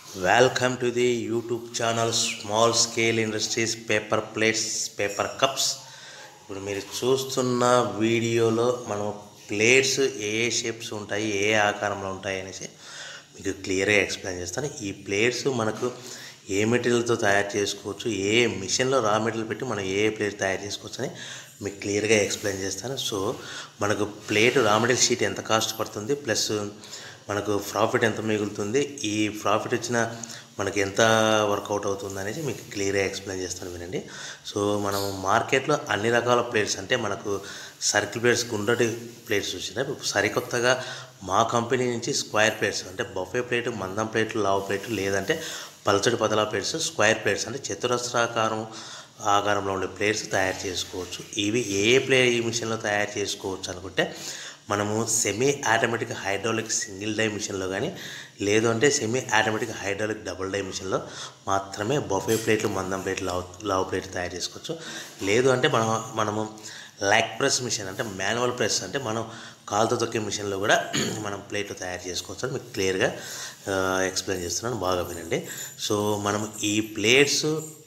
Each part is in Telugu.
welcome to the YouTube channel small scale industries paper plates paper cups ఇప్పుడు మీరు చూస్తున్న వీడియోలో మనం ప్లేట్స్ ఏ ఏ షేప్స్ ఉంటాయి ఏ ఏ ఆకారంలో ఉంటాయి అనేసి మీకు క్లియర్గా ఎక్స్ప్లెయిన్ చేస్తాను ఈ ప్లేట్స్ మనకు ఏ మెటీరియల్తో తయారు చేసుకోవచ్చు ఏ మిషన్లో రా మెటీరియల్ పెట్టి మనం ఏ ఏ ప్లేట్ తయారు చేసుకోవచ్చు అని మీకు క్లియర్గా ఎక్స్ప్లెయిన్ చేస్తాను సో మనకు ప్లేట్ రా మెటీరియల్ షీట్ ఎంత కాస్ట్ పడుతుంది ప్లస్ మనకు ప్రాఫిట్ ఎంత మిగులుతుంది ఈ ప్రాఫిట్ వచ్చిన మనకి ఎంత వర్కౌట్ అవుతుంది అనేది మీకు క్లియర్గా ఎక్స్ప్లెయిన్ చేస్తాను వినండి సో మనం మార్కెట్లో అన్ని రకాల ప్లేట్స్ అంటే మనకు సర్కిల్ ప్లేట్స్ గుండ్రటి ప్లేట్స్ వచ్చినాయి ఇప్పుడు సరికొత్తగా మా కంపెనీ నుంచి స్క్వేర్ ప్లేట్స్ అంటే బఫే ప్లేట్ మందం ప్లేట్లు లావు ప్లేట్లు లేదంటే పల్చడి పతలా ప్లేట్స్ స్క్వేర్ ప్లేట్స్ అంటే చతురస్రాకారం ఆకారంలో ఉండే ప్లేట్స్ తయారు చేసుకోవచ్చు ఇవి ఏ ప్లే ఈ మిషన్లో తయారు చేసుకోవచ్చు అనుకుంటే మనము semi automatic hydraulic single die మిషన్లో కానీ లేదు అంటే semi automatic hydraulic double die మిషన్లో మాత్రమే బఫే ప్లేట్లు మందం ప్లేట్లు లావు లావు ప్లేట్ తయారు చేసుకోవచ్చు లేదు అంటే మనం మనము లాక్ ప్రెస్ మిషన్ అంటే మాన్యువల్ ప్రెస్ అంటే మనం కాలుతో తొక్కే మిషన్లో కూడా మనం ప్లేట్లు తయారు చేసుకోవచ్చు అని మీకు క్లియర్గా ఎక్స్ప్లెయిన్ చేస్తున్నాను బాగా వినండి సో మనం ఈ ప్లేట్స్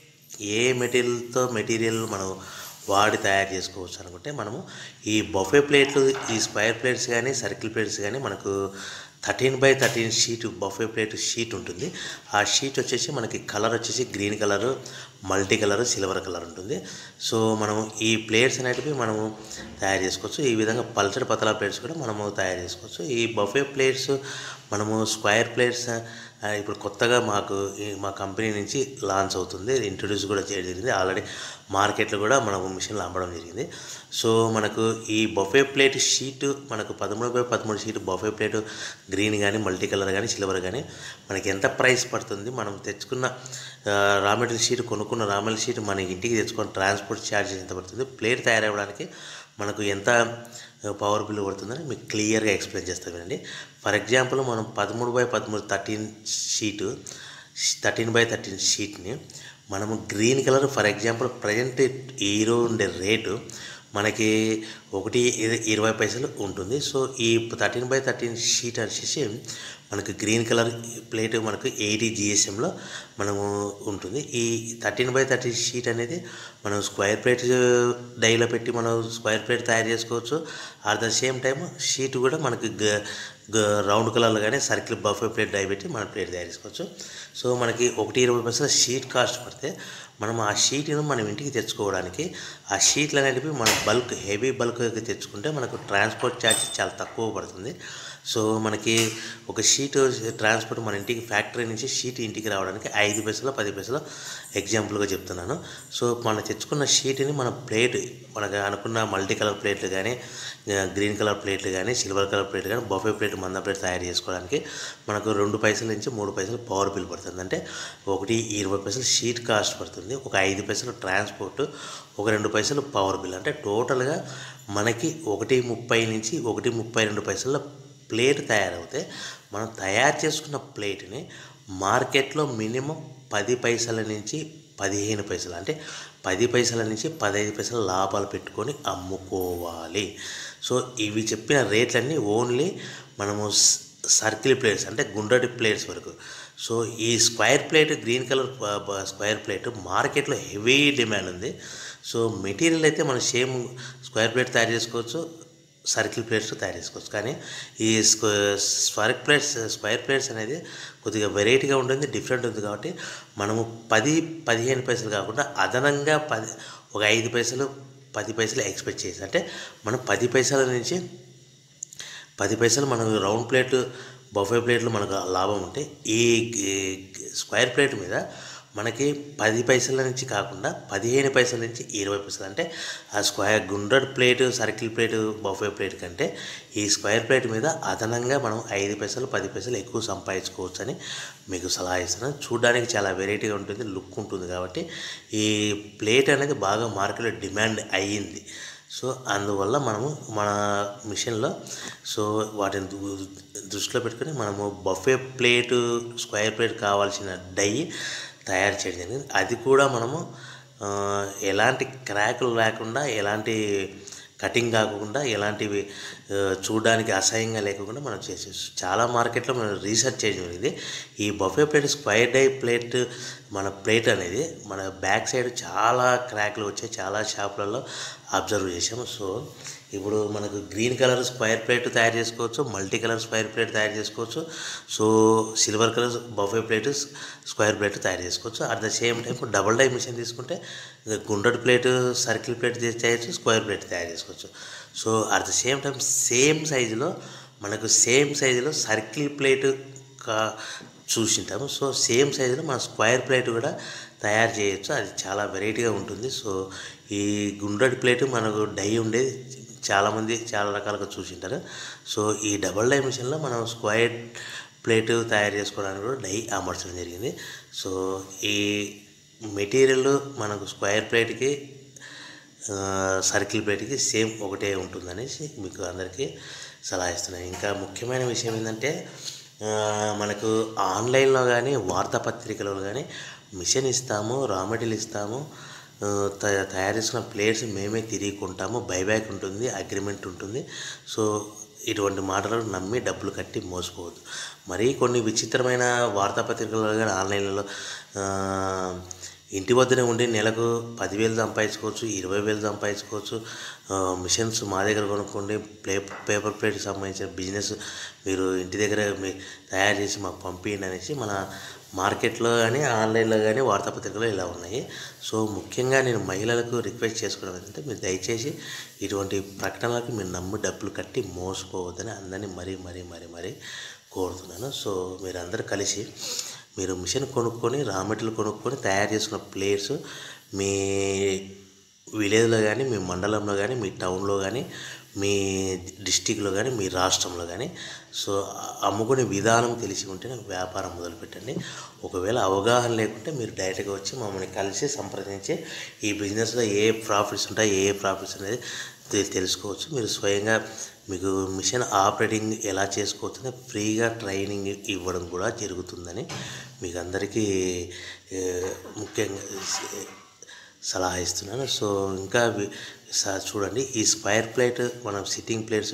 ఏ మెటీరియల్తో మెటీరియల్ మనం వాడి తయారు చేసుకోవచ్చు అనుకుంటే మనము ఈ బఫే ప్లేట్లు ఈ స్క్వేర్ ప్లేట్స్ కానీ సర్కిల్ ప్లేట్స్ కానీ మనకు thirteen by thirteen sheet buffet plate sheet ఉంటుంది ఆ షీట్ వచ్చేసి మనకి కలర్ వచ్చేసి green colour multi colour silver colour ఉంటుంది సో మనము ఈ ప్లేట్స్ అనేటివి మనము తయారు చేసుకోవచ్చు ఈ విధంగా పల్చడి పతలా ప్లేట్స్ కూడా మనము తయారు చేసుకోవచ్చు ఈ బఫే ప్లేట్స్ మనము స్క్వేర్ ప్లేట్స్ ఆ, ఇప్పుడు కొత్తగా మాకు ఈ మా కంపెనీ నుంచి లాంచ్ అవుతుంది ఇంట్రొడ్యూస్ కూడా చేయడం జరిగింది ఆల్రెడీ మార్కెట్లో కూడా మనము మిషన్లు అమ్మడం జరిగింది సో మనకు ఈ బఫే ప్లేట్ షీట్ మనకు పదమూడు బై పదమూడు షీట్ బఫే ప్లేట్ గ్రీన్ కానీ మల్టీ కలర్ కానీ సిల్వర్ కానీ మనకి ఎంత ప్రైస్ పడుతుంది మనం తెచ్చుకున్న ఆ, రా మెటీరియల్ షీట్ కొనుక్కున్న రా మెటీరియల్ షీట్ మన ఇంటికి తెచ్చుకొని ట్రాన్స్పోర్ట్ ఛార్జెస్ ఎంత పడుతుంది ప్లేట్ తయారవ్వడానికి మనకు ఎంత పవర్ బిల్ పడుతుందని మీకు క్లియర్గా ఎక్స్ప్లెయిన్ చేస్తాను వినండి ఫర్ ఎగ్జాంపుల్ మనం పదమూడు బై పదమూడు thirteen sheet thirteen by thirteen షీట్ని మనము green colour for example present ఈరో ఉండే రేటు మనకి ఒకటి ఇర- ఇరవై పైసలు ఉంటుంది సో ఈ థర్టీన్ బై థర్టీన్ షీట్ వచ్చేసి మనకు గ్రీన్ కలర్ ప్లేట్ మనకు ఎయిటీ జిఎస్ఎంలో మనము ఉంటుంది ఈ థర్టీన్ బై థర్టీన్ షీట్ అనేది మనం స్క్వేర్ ప్లేట్ డైలో పెట్టి మనం స్క్వేర్ ప్లేట్ తయారు చేసుకోవచ్చు at the same time sheet కూడా మనకి గ- గ- రౌండ్ కలర్లో కానీ సర్కిల్ బఫే ప్లేట్ డై పెట్టి మనం ప్లేట్ తయారు చేసుకోవచ్చు సో మనకి ఒకటి ఇరవై పైసలు షీట్ కాస్ట్ పడితే మనం ఆ షీట్ను మనం ఇంటికి తెచ్చుకోవడానికి ఆ షీట్లు అనేటివి మనం బల్క్ హెవీ బల్క్ తెచ్చుకుంటే మనకు ట్రాన్స్పోర్ట్ ఛార్జ్ చాలా తక్కువ పడుతుంది సో మనకి ఒక షీట్ ట్రాన్స్పోర్ట్ మన ఇంటికి ఫ్యాక్టరీ నుంచి షీట్ ఇంటికి రావడానికి ఐదు పైసలు పది పైసలు ఎగ్జాంపుల్గా చెప్తున్నాను సో మనం తెచ్చుకున్న షీట్ని మన ప్లేట్ మనకు అనుకున్న మల్టీ కలర్ ప్లేట్లు కానీ గ్రీన్ కలర్ ప్లేట్లు కానీ సిల్వర్ కలర్ ప్లేట్ కానీ బఫే ప్లేట్ మంద ప్లేట్ తయారు చేసుకోవడానికి మనకు రెండు పైసల నుంచి మూడు పైసలు పవర్ బిల్ పడుతుంది అంటే ఒకటి ఇరవై పైసలు షీట్ కాస్ట్ పడుతుంది ఒక ఐదు పైసలు ట్రాన్స్పోర్ట్ ఒక రెండు పైసలు పవర్ బిల్ అంటే టోటల్గా మనకి ఒకటి ముప్పై నుంచి ఒకటి ముప్పై రెండు పైసల ప్లేట్ తయారవుతే మనం తయారు చేసుకున్న ప్లేట్ని మార్కెట్లో మినిమం పది పైసల నుంచి పదిహేను పైసలు అంటే పది పైసల నుంచి పదహైదు పైసలు లాభాలు పెట్టుకొని అమ్ముకోవాలి సో ఇవి చెప్పిన రేట్లన్నీ ఓన్లీ మనము స్- సర్కిల్ ప్లేట్స్ అంటే గుండ్రటి ప్లేట్స్ వరకు సో ఈ స్క్వేర్ ప్లేట్ గ్రీన్ కలర్ ప- ప- స్క్వేర్ ప్లేట్ మార్కెట్లో హెవీ డిమాండ్ ఉంది సో మెటీరియల్ అయితే మనం సేమ్ స్క్వేర్ ప్లేట్ తయారు చేసుకోవచ్చు సర్కిల్ ప్లేట్స్ తయారు చేసుకోవచ్చు కానీ ఈ స్క్వ- స్క్వేర్ ప్లేట్స్ స్క్వేర్ ప్లేట్స్ అనేది కొద్దిగా వెరైటీగా ఉంటుంది డిఫరెంట్ ఉంది కాబట్టి మనము పది పదిహేను పైసలు కాకుండా అదనంగా పది ఒక ఐదు పైసలు పది పైసలు ఎక్స్పెక్ట్ చేసి అంటే మనం పది పైసల నుంచి పది పైసలు మనకు రౌండ్ ప్లేట్ బఫే ప్లేట్లు మనకు లాభం ఉంటే ఈ గ్- స్క్వేర్ ప్లేట్ మీద మనకి పది పైసల నుంచి కాకుండా పదిహేను పైసల నుంచి ఇరవై పైసలు అంటే ఆ స్క్వేర్ గుండ్రడ్ plate circle plate buffet plate కంటే ఈ స్క్వేర్ ప్లేట్ మీద అదనంగా మనం ఐదు పైసలు పది పైసలు ఎక్కువ సంపాదించుకోవచ్చు అని మీకు సలహా ఇస్తున్నాను చూడడానికి చాలా వెరైటీగా ఉంటుంది లుక్ ఉంటుంది కాబట్టి ఈ ప్లేట్ అనేది బాగా మార్కెట్లో డిమాండ్ అయ్యింది సో అందువల్ల మనము మన మిషన్లో సో వాటిని దు- దృష్టిలో పెట్టుకొని మనము బఫే ప్లేటు స్క్వేర్ ప్లేట్ కావాల్సిన డై తయారు చేయడం జరిగింది అది కూడా మనము ఆ, ఎలాంటి క్రాకులు లేకుండా ఎలాంటి కటింగ్ కాకుండా ఎలాంటివి ఆ, చూడడానికి అసహ్యంగా లేకుండా మనం చేసేసి చాలా మార్కెట్లో మనం రీసెర్చ్ చేయడం జరిగింది ఈ buffet plate square die plate మన ప్లేట్ అనేది మన బ్యాక్ సైడ్ చాలా క్రాక్లు వచ్చాయి చాలా షాపులలో అబ్జర్వ్ చేసాము సో ఇప్పుడు మనకు గ్రీన్ కలర్ స్క్వేర్ ప్లేట్ తయారు చేసుకోవచ్చు మల్టీ కలర్ స్క్వేర్ ప్లేట్ తయారు చేసుకోవచ్చు so silver colour buffet plate square plate తయారు చేసుకోవచ్చు at the same time double die machine తీసుకుంటే గుండ్రటి ప్లేట్ సర్కిల్ ప్లేట్ చేయొచ్చు స్క్వేర్ ప్లేట్ తయారు చేసుకోవచ్చు so at the same time same సైజులో మనకు సేమ్ సైజులో సర్కిల్ ప్లేట్ కా చూసింటాము సో సేమ్ సైజులో మన స్క్వేర్ ప్లేట్ కూడా తయారు చేయొచ్చు అది చాలా వెరైటీగా ఉంటుంది సో ఈ గుండ్రటి ప్లేట్ మనకు డై ఉండేది చాలామంది చాలా రకాలుగా చూసింటారు సో ఈ డబల్ డై మిషన్లో మనం స్క్వేర్ ప్లేట్ తయారు చేసుకోవడానికి కూడా డై అమర్చడం జరిగింది సో ఈ మెటీరియల్ మనకు స్క్వేర్ ప్లేట్కి ఆ, సర్కిల్ ప్లేట్కి సేమ్ ఒకటే ఉంటుందనేసి మీకు అందరికీ సలహా ఇస్తున్నాను ఇంకా ముఖ్యమైన విషయం ఏంటంటే ఆ, మనకు ఆన్లైన్లో కానీ వార్తాపత్రికలో కానీ మిషన్ ఇస్తాము రా మెటీరియల్ ఇస్తాము ఆ, త- తయారు చేసుకున్న ప్లేట్స్ మేమే తిరిగి కొంటాము బైబ్యాక్ ఉంటుంది అగ్రిమెంట్ ఉంటుంది సో ఇటువంటి మాటలను నమ్మి డబ్బులు కట్టి మోసపోవద్దు మరీ కొన్ని విచిత్రమైన వార్తాపత్రికలలో కానీ ఆన్లైన్లలో ఆ, ఇంటి వద్దనే ఉండి నెలకు పదివేలు సంపాదించుకోవచ్చు ఇరవై వేలు సంపాదించుకోవచ్చు ఆ, మిషన్స్ మా దగ్గర కొనుక్కోండి ప్లే పేపర్ ప్లేట్కి సంబంధించిన బిజినెస్ మీరు ఇంటి దగ్గర మీ తయారు చేసి మాకు పంపించండి అనేసి మన మార్కెట్లో కానీ ఆన్లైన్లో కానీ వార్తాపత్రికలు ఇలా ఉన్నాయి సో ముఖ్యంగా నేను మహిళలకు రిక్వెస్ట్ చేసుకోవడం ఏంటంటే మీరు దయచేసి ఇటువంటి ప్రకటనలకు మీరు నమ్మి డబ్బులు కట్టి మోసపోవద్దని అందరినీ మరీ మరీ మరీ మరీ కోరుతున్నాను సో మీరందరూ కలిసి మీరు మిషన్ కొనుక్కొని రా మెటీరియల్ కొనుక్కొని తయారు చేసుకున్న ప్లేట్స్ మీ విలేజ్లో కానీ మీ మండలంలో కానీ మీ టౌన్లో కానీ మీ డిస్టిక్లో కానీ మీ రాష్ట్రంలో కానీ సో అమ్ముకునే విధానం తెలిసి ఉంటేనే వ్యాపారం మొదలుపెట్టండి ఒకవేళ అవగాహన లేకుంటే మీరు డైరెక్ట్గా వచ్చి మమ్మల్ని కలిసి సంప్రదించి ఈ బిజినెస్లో ఏ ప్రాఫిట్స్ ఉంటాయి ఏ ప్రాఫిట్స్ అనేది తె- తెలుసుకోవచ్చు మీరు స్వయంగా మీకు మిషన్ ఆపరేటింగ్ ఎలా చేసుకోవచ్చు అని ఫ్రీగా ట్రైనింగ్ ఇవ్వడం కూడా జరుగుతుందని మీకు అందరికీ ఏ, ముఖ్యంగా స- సలహా ఇస్తున్నాను సో ఇంకా వి- స- చూడండి ఈ స్క్వైర్ ప్లేట్ మనం సిట్టింగ్ ప్లేట్స్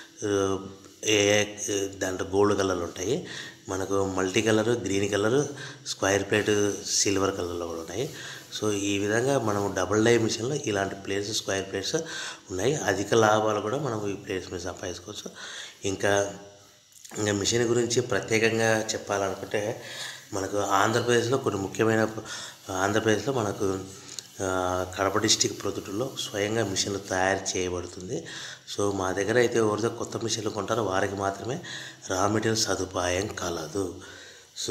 ఏ దాంట్లో గోల్డ్ కలర్లు ఉంటాయి మనకు multi colour green colour square plate silver కలర్లో కూడా ఉన్నాయి సో ఈ విధంగా మనం డబుల్ డై మిషన్లో ఇలాంటి ప్లేట్స్ స్క్వైర్ ప్లేట్స్ ఉన్నాయి అధిక లాభాలు కూడా మనం ఈ ప్లేట్స్ మీద సంపాదించుకోవచ్చు ఇంకా ఇంకా మిషన్ గురించి ప్రత్యేకంగా చెప్పాలనుకుంటే మనకు ఆంధ్రప్రదేశ్లో కొన్ని ముఖ్యమైన ఆంధ్రప్రదేశ్లో మనకు ఆ, కడప డిస్టిక్ ప్రొద్దుటూరులో స్వయంగా మిషన్లు తయారు చేయబడుతుంది సో మా దగ్గర అయితే ఎవరితో కొత్త మిషన్లు కొంటారో వారికి మాత్రమే రా మెటీరియల్ సదుపాయం కలదు సో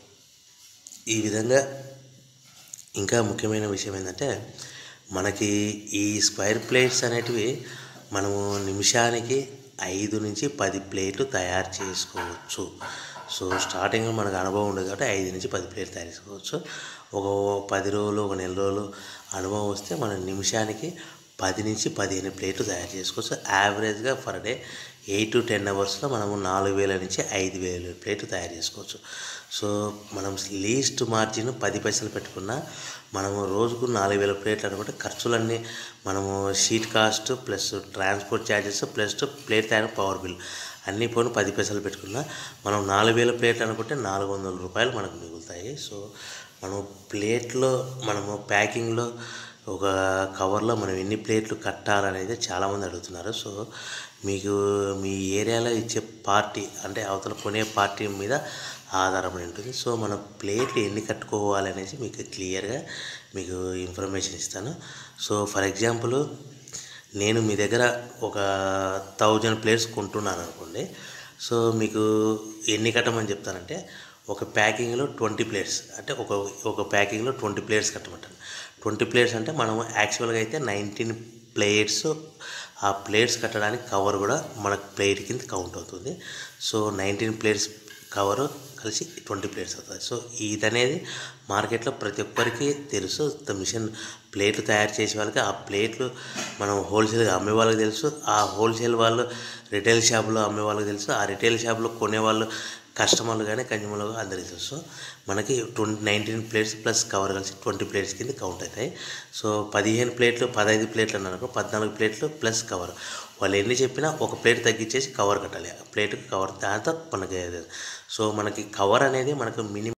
ఈ విధంగా ఇంకా ముఖ్యమైన విషయం ఏంటంటే మనకి ఈ స్క్వైర్ ప్లేట్స్ అనేటివి మనము నిమిషానికి ఐదు నుంచి పది ప్లేట్లు తయారు చేసుకోవచ్చు సో స్టార్టింగ్ మనకు అనుభవం ఉండదు కాబట్టి ఐదు నుంచి పది ప్లేట్లు తయారు చేసుకోవచ్చు ఒక పది రోజులు ఒక నెల రోజులు అనుభవం వస్తే మనం నిమిషానికి పది నుంచి పదిహేను ప్లేట్లు తయారు చేసుకోవచ్చు యావరేజ్గా per day eight to ten అవర్స్లో మనము నాలుగు వేల నుంచి ఐదు వేల ప్లేట్లు తయారు చేసుకోవచ్చు సో మనం లీస్ట్ మార్జిన్ పది పైసలు పెట్టుకున్నా మనము రోజుకు నాలుగు వేల ప్లేట్లు అనుకుంటే ఖర్చులన్నీ మనము sheet cost plus transport charges plus plate తయారు పవర్ బిల్ అన్నీ పోను పది పైసలు పెట్టుకున్నా మనం నాలుగు వేల ప్లేట్లు అనుకుంటే నాలుగు వందల రూపాయలు మనకు మిగులుతాయి సో మనం ప్లేట్లో మనము ప్యాకింగ్లో ఒక కవర్లో మనం ఎన్ని ప్లేట్లు కట్టాలనేది చాలామంది అడుగుతున్నారు సో మీకు మీ ఏరియాలో ఇచ్చే పార్టీ అంటే అవతల కొనే పార్టీ మీద ఆధారపడి ఉంటుంది సో మన ప్లేట్లు ఎన్ని కట్టుకోవాలి అనేసి మీకు క్లియర్గా మీకు ఇన్ఫర్మేషన్ ఇస్తాను సో ఫర్ ఎగ్జాంపుల్ నేను మీ దగ్గర ఒక థౌజండ్ ప్లేట్స్ కొంటున్నాను అనుకోండి సో మీకు ఎన్ని కట్టమని చెప్తానంటే ఒక ప్యాకింగ్లో ట్వంటీ ప్లేట్స్ అంటే ఒక ఒక ప్యాకింగ్లో ట్వంటీ ప్లేట్స్ కట్టమంటాను ట్వంటీ ప్లేట్స్ అంటే మనం యాక్చువల్గా అయితే నైన్టీన్ ప్లేట్స్ ఆ ప్లేట్స్ కట్టడానికి కవర్ కూడా మనకు ప్లేట్ కింద కౌంట్ అవుతుంది సో నైన్టీన్ ప్లేట్స్ కవర్ కలిసి ట్వంటీ ప్లేట్స్ అవుతుంది సో ఇది అనేది మార్కెట్లో ప్రతి ఒక్కరికి తెలుసు ద మిషన్ ప్లేట్లు తయారు చేసే వాళ్ళకి ఆ ప్లేట్లు మనం హోల్సేల్గా అమ్మే వాళ్ళకి తెలుసు ఆ హోల్సేల్ వాళ్ళు రిటైల్ షాప్లో అమ్మే వాళ్ళకి తెలుసు ఆ రిటైల్ షాప్లో కొనే వాళ్ళు కస్టమర్లు కానీ కన్జ్యూమర్లు కానీ అందరికీ తెలుసు మనకి twenty nineteen plates plus cover కలిసి ట్వంటీ ప్లేట్స్ కింద కౌంట్ అవుతాయి సో పదిహేను ప్లేట్లు పదహైదు ప్లేట్లు అన్నారు పద్నాలుగు ప్లేట్లు ప్లస్ కవర్ వాళ్ళు ఎన్ని చెప్పినా ఒక ప్లేట్ తగ్గించేసి కవర్ కట్టాలి ఆ ప్లేట్కి కవర్ దాంతో మనకి సో మనకి కవర్ అనేది మనకు మినిమం